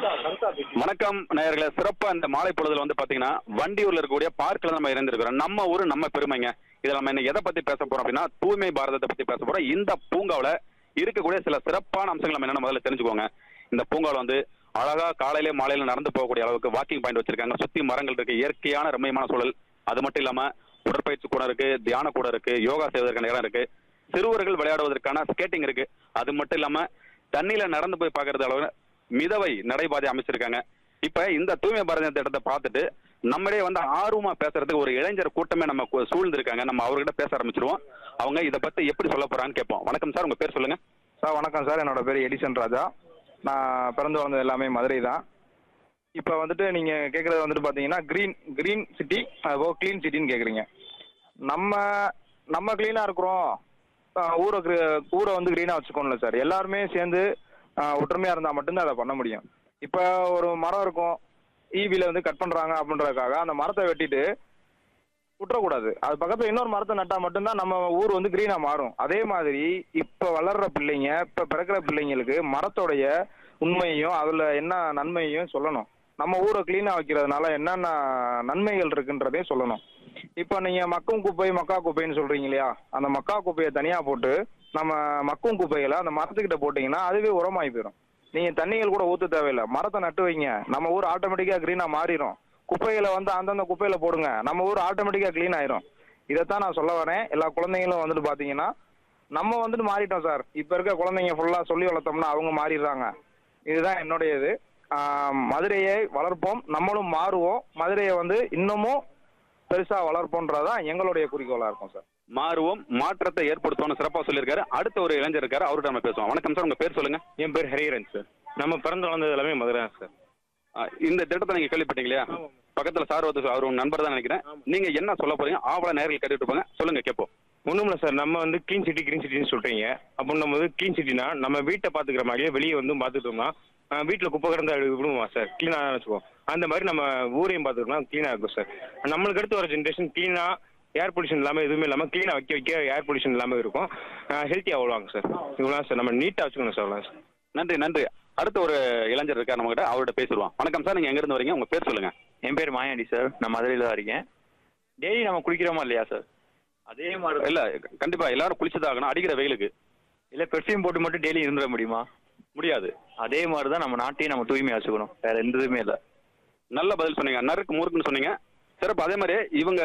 வணக்கம் நேயர்களே சிறப்பா இந்த மாலை பொழுதுல வந்து பாத்தீங்கன்னா வண்டியூர்ல இருக்கக்கூடிய பார்க்ல நம்ம இருந்திருக்கிறோம் நம்ம ஊரு நம்ம பெருமைங்க இதுல நம்ம இன்னைக்கு எதை பத்தி பேச போறோம் அப்படின்னா தூய்மை பாரதத்தை பத்தி பேச போறோம் இந்த பூங்காவுல இருக்கக்கூடிய சில சிறப்பான அம்சங்கள் நம்ம என்னன்னு முதல்ல தெரிஞ்சுக்கோங்க இந்த பூங்காவில் வந்து அழகா காலையில மாலையில நடந்து போகக்கூடிய அளவுக்கு வாக்கிங் பாயிண்ட் வச்சிருக்காங்க சுத்தி மரங்கள் இருக்கு இயற்கையான ரம்மியமான சூழல் அது மட்டும் இல்லாம உடற்பயிற்சி கூட இருக்கு தியான கூட இருக்கு யோகா செய்வதற்கான இடம் இருக்கு சிறுவர்கள் விளையாடுவதற்கான ஸ்கேட்டிங் இருக்கு அது மட்டும் இல்லாம தண்ணியில நடந்து போய் பார்க்கறது அளவு மிதவை நடைபாதை அமைச்சிருக்காங்க இப்ப இந்த தூய்மை பாரத திட்டத்தை பார்த்துட்டு நம்மளே வந்து ஆர்வமா பேசுறதுக்கு ஒரு இளைஞர் கூட்டமே நம்ம கு- சூழ்ந்திருக்காங்க நம்ம அவர்கிட்ட பேச ஆரம்பிச்சிருவோம் அவங்க இதை பத்தி எப்படி சொல்ல போறான்னு கேட்போம் வணக்கம் சார் உங்க பேர் சொல்லுங்க சார் வணக்கம் சார் என்னோட பேர் எடிசன் ராஜா நான் பிறந்து வளர்ந்தது எல்லாமே மதுரை தான் இப்போ வந்துட்டு நீங்கள் கேட்குறது வந்துட்டு பார்த்தீங்கன்னா க்ரீன் க்ரீன் சிட்டி அதுபோக க்ளீன் சிட்டின்னு கேட்குறீங்க நம்ம நம்ம க்ளீனாக இருக்கிறோம் ஆஹ் ஊரை gre- ஊரை வந்து க்ரீனாக வச்சுக்கோணும்ல சார் எல்லாருமே சேர்ந்து ஒற்றுமையாக இருந்தால் மட்டும்தான் அதை பண்ண முடியும் இப்போ ஒரு மரம் இருக்கும் ஈவியில் வந்து கட் பண்ணுறாங்க அப்படின்றதுக்காக அந்த மரத்தை வெட்டிட்டு விட்டுறக்கூடாது அது பக்கத்துல இன்னொரு மரத்தை நட்டா மட்டும்தான் நம்ம ஊர் வந்து கிரீனா மாறும் அதே மாதிரி இப்ப வளர்ற பிள்ளைங்க இப்ப பிறக்கிற பிள்ளைங்களுக்கு மரத்தோடைய உண்மையையும் அதுல என்ன நன்மையையும் சொல்லணும் நம்ம ஊரை கிளீனா வைக்கிறதுனால என்னென்ன நன்மைகள் இருக்குன்றதையும் சொல்லணும் இப்போ நீங்க மக்கும் குப்பை மக்கா குப்பைன்னு சொல்றீங்க இல்லையா அந்த மக்கா குப்பையை தனியா போட்டு நம்ம மக்கும் குப்பைகளை அந்த மரத்துக்கிட்ட போட்டீங்கன்னா அதுவே உரமாகி போயிடும் நீங்க தண்ணிகள் கூட ஊத்த தேவையில்லை மரத்தை நட்டு வைங்க நம்ம ஊர் ஆட்டோமேட்டிக்கா கிரீனா மாறிடும் குப்பைகளை வந்து அந்தந்த குப்பையில போடுங்க நம்ம ஊர் ஆட்டோமேட்டிக்கா க்ளீன் ஆயிரும் இதைத்தான் நான் சொல்ல வரேன் எல்லா குழந்தைங்களும் வந்துட்டு பாத்தீங்கன்னா நம்ம வந்துட்டு மாறிட்டோம் சார் இப்ப இருக்க குழந்தைங்க ஃபுல்லா சொல்லி வளர்த்தோம்னா அவங்க மாறிடுறாங்க இதுதான் என்னுடைய இது ஆஹ் மதுரையை வளர்ப்போம் நம்மளும் மாறுவோம் மதுரையை வந்து இன்னமும் பெருசா வளர்ப்போன்றதான் எங்களுடைய குறிக்கோளா இருக்கும் சார் மாறுவோம் மாற்றத்தை ஏற்படுத்துவோம்னு சிறப்பா சொல்லியிருக்காரு அடுத்த ஒரு இளைஞர் இருக்காரு அவர்கிட்ட நம்ம பேசுவோம் வணக்கம் சார் உங்க பேர் சொல்லுங்க என் பேர் ஹரிஹரன் சார் நம்ம பிறந்து வளர்ந்தது எல்லாமே மதுரை தான் சார் ஆ, இந்த திட்டத்தை நீங்க கேள்விப்பட்டீங்க இல்லையா பக்கத்துல சார் ஒருத்தர் அவர் உங்க நண்பர் தான் நினைக்கிறேன் நீங்க என்ன சொல்ல போறீங்க ஆவல நேரில் கேட்டுட்டு இருப்பாங்க சொல்லுங்க கேட்போம் ஒன்றும் இல்லை சார் நம்ம வந்து க்ளீன் சிட்டி க்ளீன் சிட்டின்னு சொல்கிறீங்க அப்படின்னும் போது க்ளீன் சிட்டினா நம்ம வீட்டை பார்த்துக்கிற மாதிரியே வெளியே வந்து பார்த்துட்டோம்னா வீட்டில் குப்பை கிடந்தா விடுவோமா சார் க்ளீனாக வச்சுக்குவோம் அந்த மாதிரி நம்ம ஊரையும் பார்த்துக்கலாம் க்ளீனாக இருக்கும் சார் நம்மளுக்கு அடுத்து வர ஜென்ரேஷன் க்ளீனாக ஏர் பொல்யூஷன் இல்லாமல் எதுவுமே இல்லாமல் க்ளீனாக வைக்க வைக்க ஏர் பொல்யூஷன் இல்லாமல் இருக்கும் ஹெல்த்தியாக வருவாங்க சார் இவ்வளோ சார் நம்ம நீட்டாக வச்சுக்கணும் சார் அவ்வளோ சார் நன்றி நன்றி அடுத்த ஒரு இளைஞர் இருக்கார் நம்ம கிட்ட அவர்கிட்ட பேசிடுவோம் வணக்கம் சார் நீங்க எங்க இருந்து வரீங்க உங்க பேர் சொல்லுங்க என் பேர் மாயாண்டி சார் நான் மதுரையில் தான் இருக்கேன் டெய்லி நம்ம குளிக்கிறோமா இல்லையா சார் அதே மாதிரி இல்ல கண்டிப்பா எல்லாரும் குளிச்சுதாகணும் அடிக்கிற வெயிலுக்கு இல்லை பெர்ஃப்யூம் போட்டு மட்டும் டெய்லி இருந்துட முடியுமா முடியாது அதே மாதிரி தான் நம்ம நாட்டையும் நம்ம தூய்மையாக வச்சுக்கணும் வேற எந்த இதுவுமே இல்லை நல்ல பதில் சொன்னீங்க நறுக்கு முறுக்குன்னு சொன்னீங்க சிறப்பு அதே மாதிரி இவங்க